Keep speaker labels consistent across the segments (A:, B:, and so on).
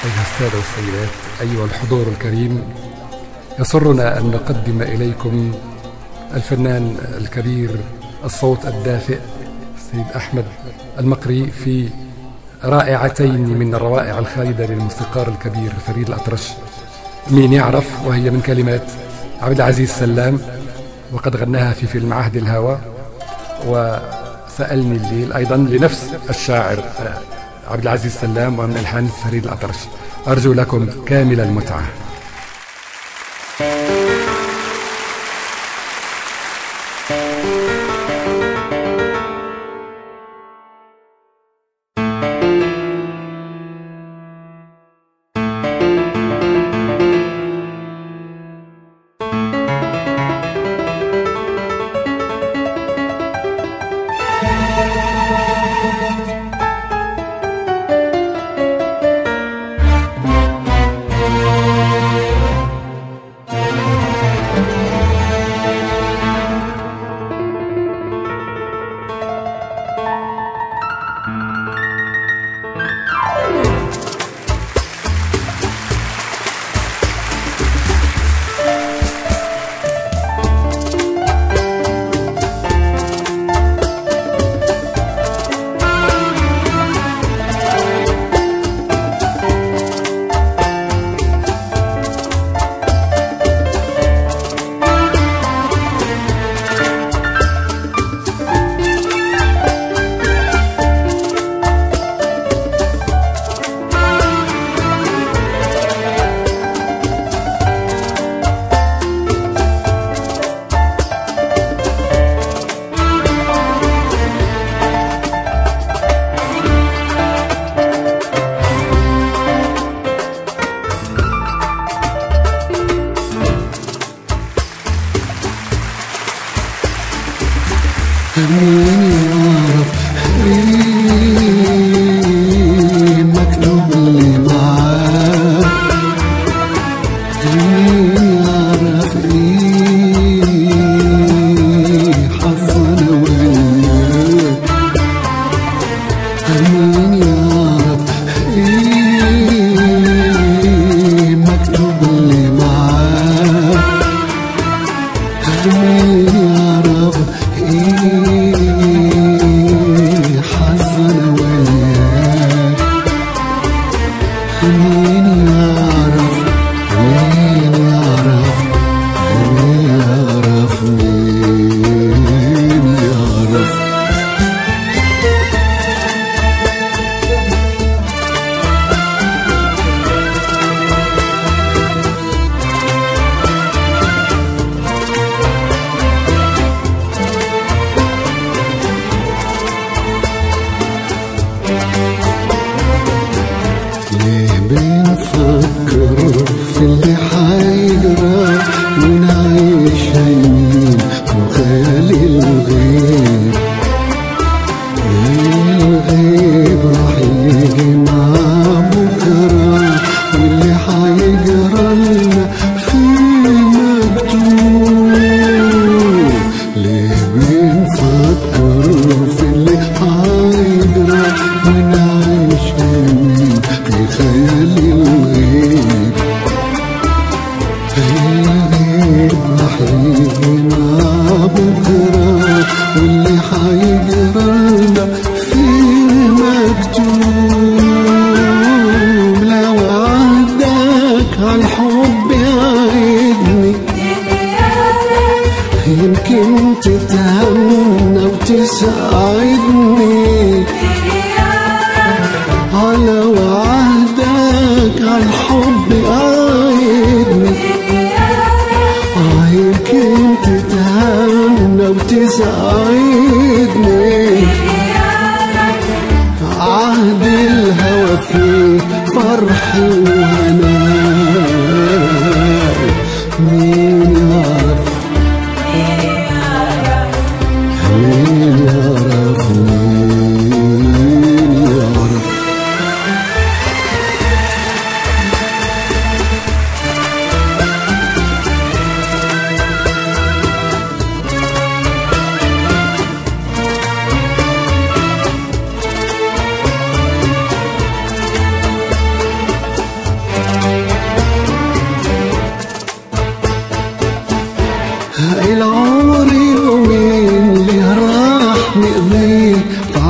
A: أيها السادة والسيدات أيها الحضور الكريم يسرنا أن نقدم إليكم الفنان الكبير الصوت الدافئ السيد أحمد المقري في رائعتين من الروائع الخالدة للموسيقار الكبير فريد الأطرش مين يعرف وهي من كلمات عبد العزيز سلام وقد غناها في فيلم عهد الهوى وسألني الليل أيضا لنفس الشاعر عبد العزيز سلام ومن ألحان فريد الأطرش أرجو لكم كامل المتعة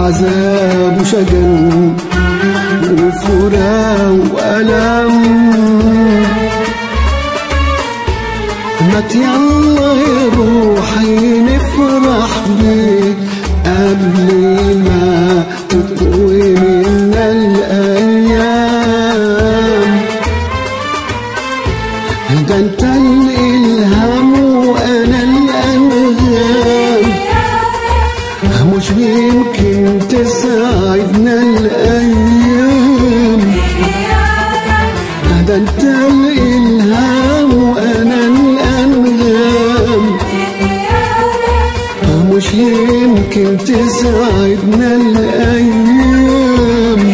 B: عذاب وشجن وفراق وألم مات يلا يا روحي نفرح بيك قبل ما تطوي منا الأيام ده انت الإلهام وأنا الأنغام مش يمكن تساعدنا الأيام ده انت الإلهام وأنا الأنغام مش يمكن تساعدنا الأيام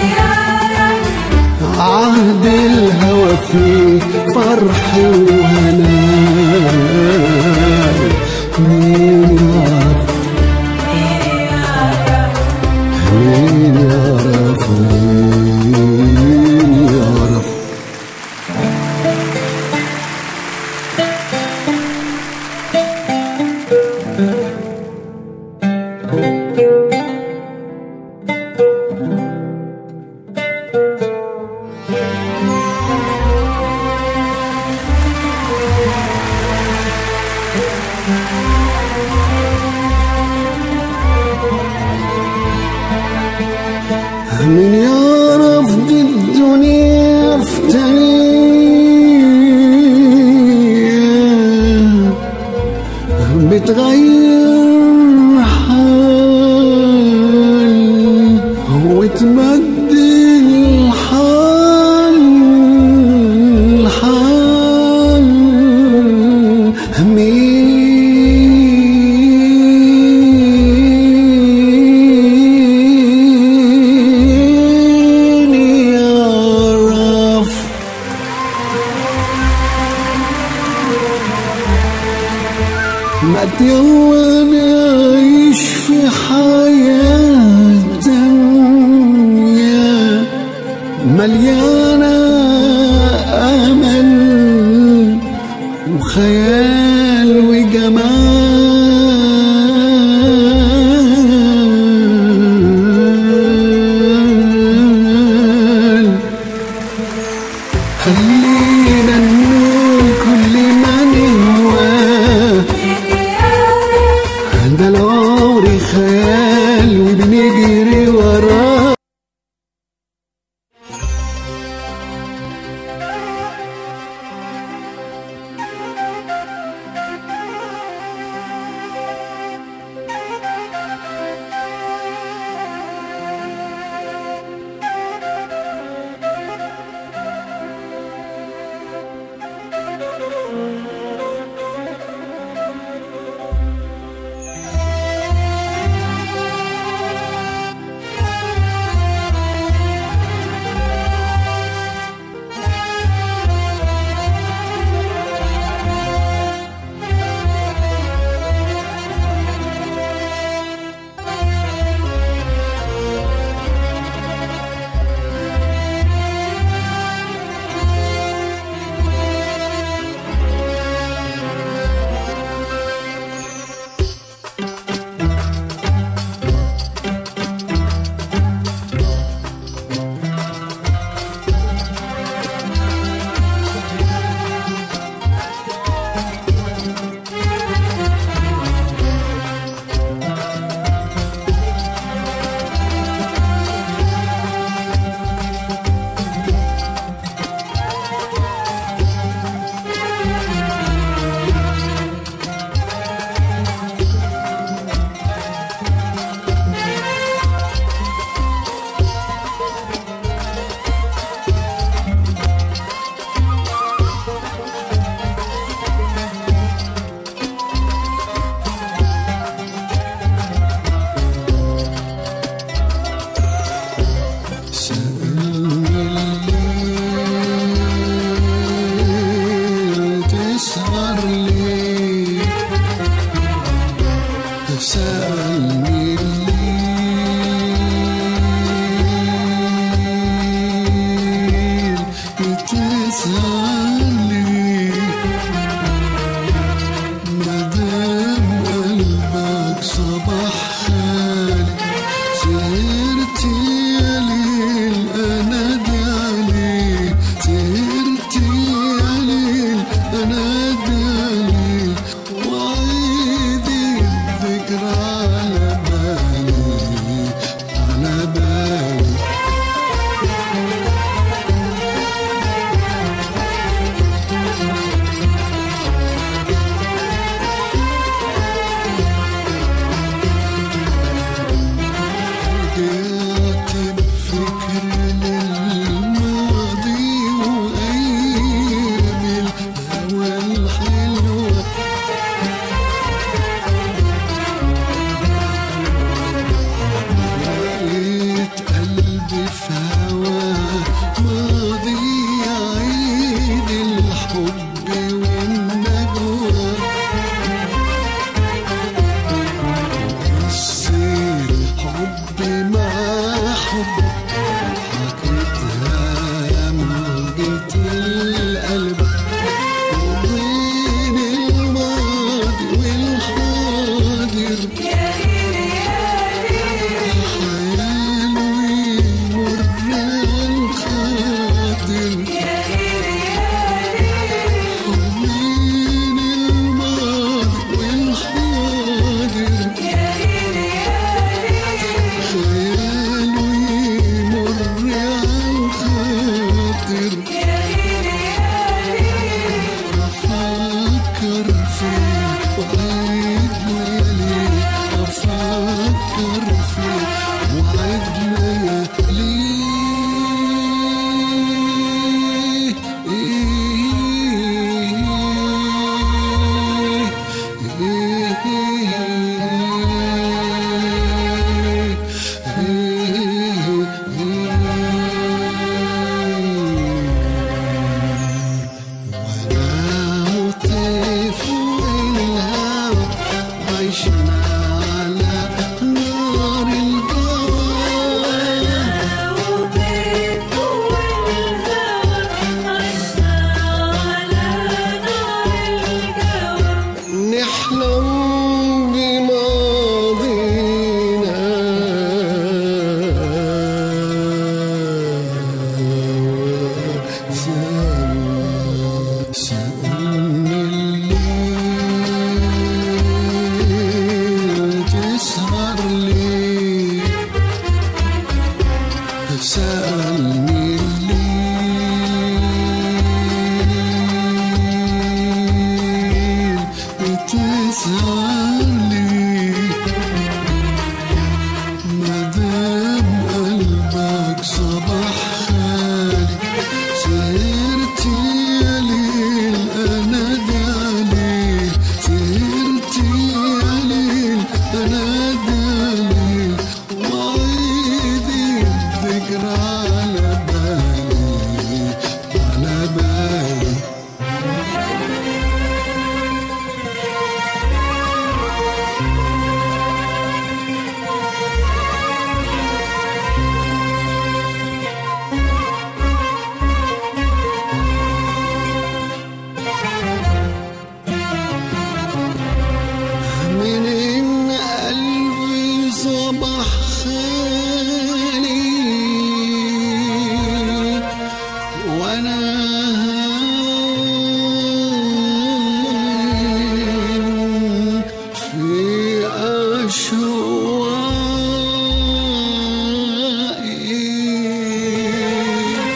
B: عهد الهوى فيه فرح وهنا مين يعرف مين يعرف مين يعرف من يعرف دي الدنيا فتنية بتغير حال وتمدي الحال الحال مين يعرف ما يلا نعيش في حياة دنيا مليانة أمل وخيال وجمال خلينا نقول كل ما نهواه ده العمر خيال وبنجري وراه سألني الليل بتسألني مدام قلبك صباح خالي ليه سألني ليه بتسأل ليه مدام قلبك صباح خالي سهرت يا ليل انا دالي سهرت يا ليل انا دالي وعيد الذكرى على بالي على بالي من إن قلبي صباح خالي وأنا هايم في أشواقي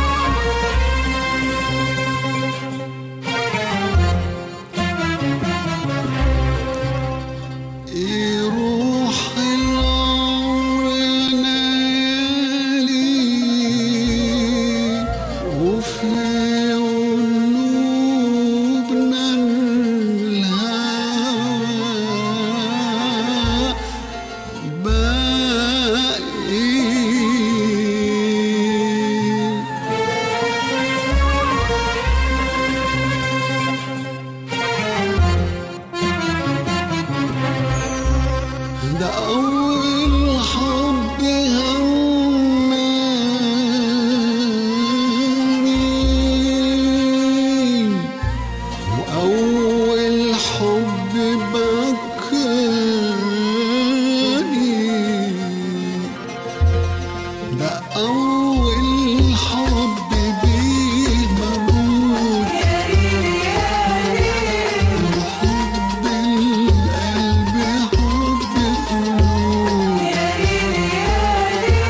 B: يروح العمر ليالي وفي قلوبنا الهوى باقي ده أول حب همني وأول حب بكاني ده أول حب بيه مموت وحب القلب حب فلوس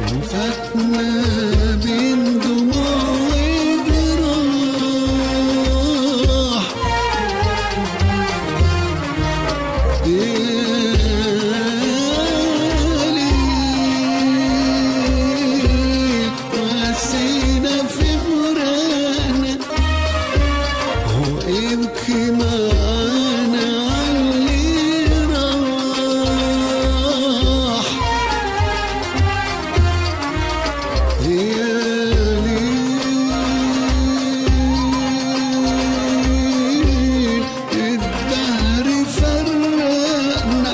B: وفاتنا بين دموع وجراح وسينا في فراقنا هو يبكي معانا عاللي راح يا ليل الدهر فرقنا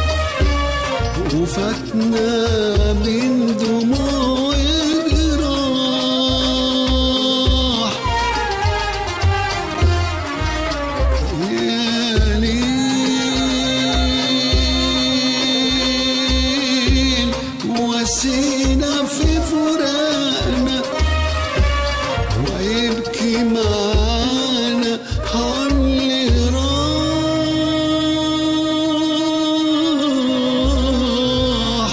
B: وفاتنا من دموع جراح يا ليل وسينا في فراقنا ويبكي معانا عاللي راح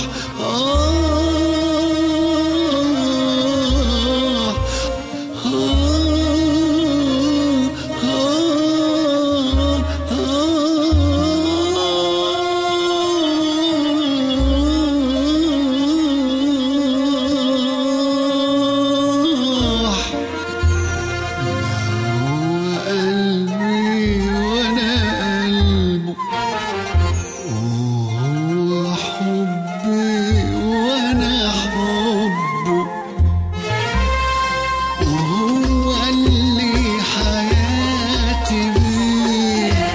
B: آه قلبي وانا قلبه وهو حبي وانا حبه وهو اللي حياتي بيه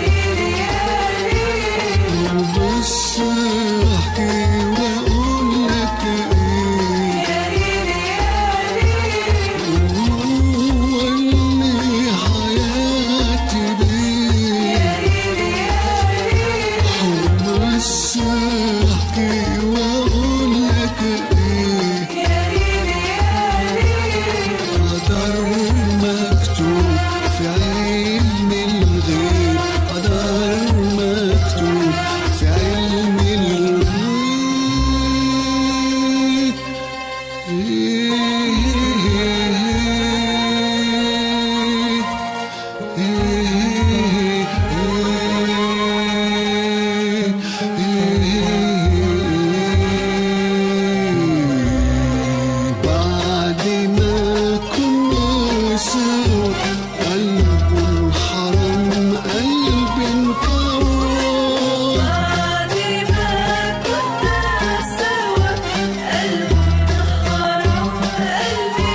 B: وبص احكي واقول لك ايه وهو اللي حياتي بيه وبص احكي واقول لك ايه قدر مكتوب في علم الغيب قدر مكتوب في علم الغيب بعد ما كنا سوا قلب الحرم قلب انطوى
C: بعد ما كنا سوا قلب الحرام قلبي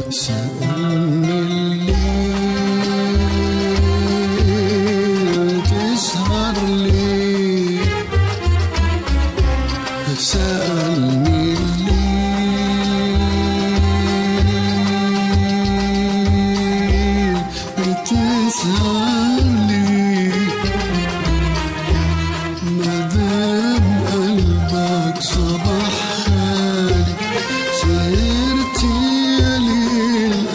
B: سألني الليل تسهر ليه سألني الليل بتسهر ليه مدام قلبك صباح خالي سهرت يا ليل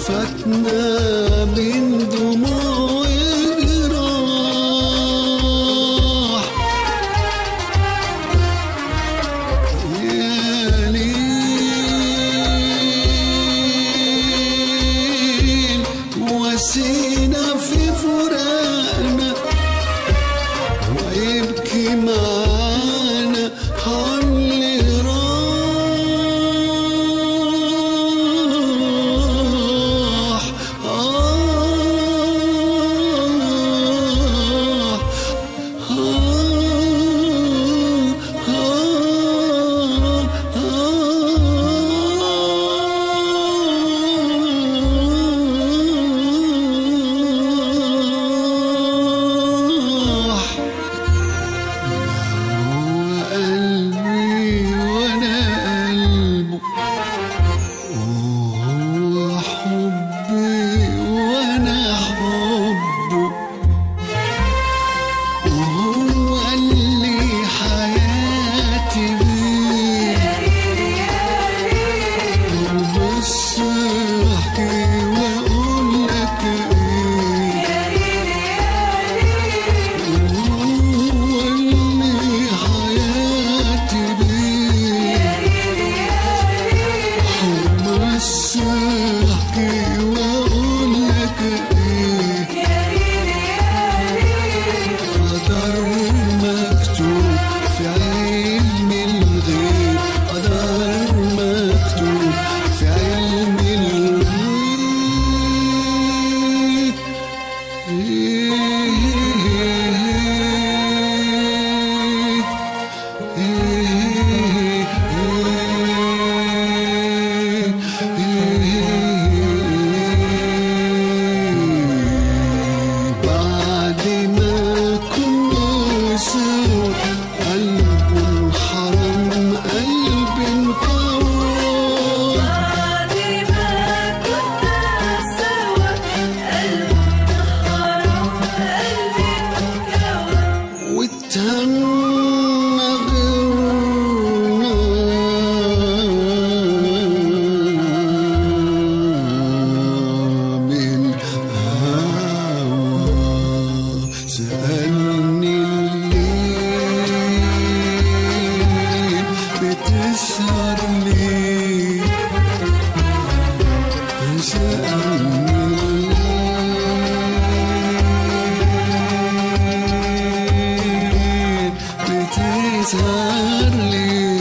B: فاتنا من دموع الجراح يا ليل وسينا في فراقنا ويبكي معانا عن اللي راح آه قلبي وانا قلبه وهو حبي وانا حبه وهو اللي حياتي بيه بس احكي واقول لك ايه وهو اللي حياتي بيه بس احكي واقول لك ايه قدر مكتوب في علم الغيب قدر مكتوب في علم الغيب بعد ما كنا سوا قلب الحرم قلب انكوى
C: بعد ما كنا سوا قلب حرام قلبي انكوى
B: واتهنى غيرنا بالهوى سألني الليل بتسهر ليه سألني الليل بتسهر ليه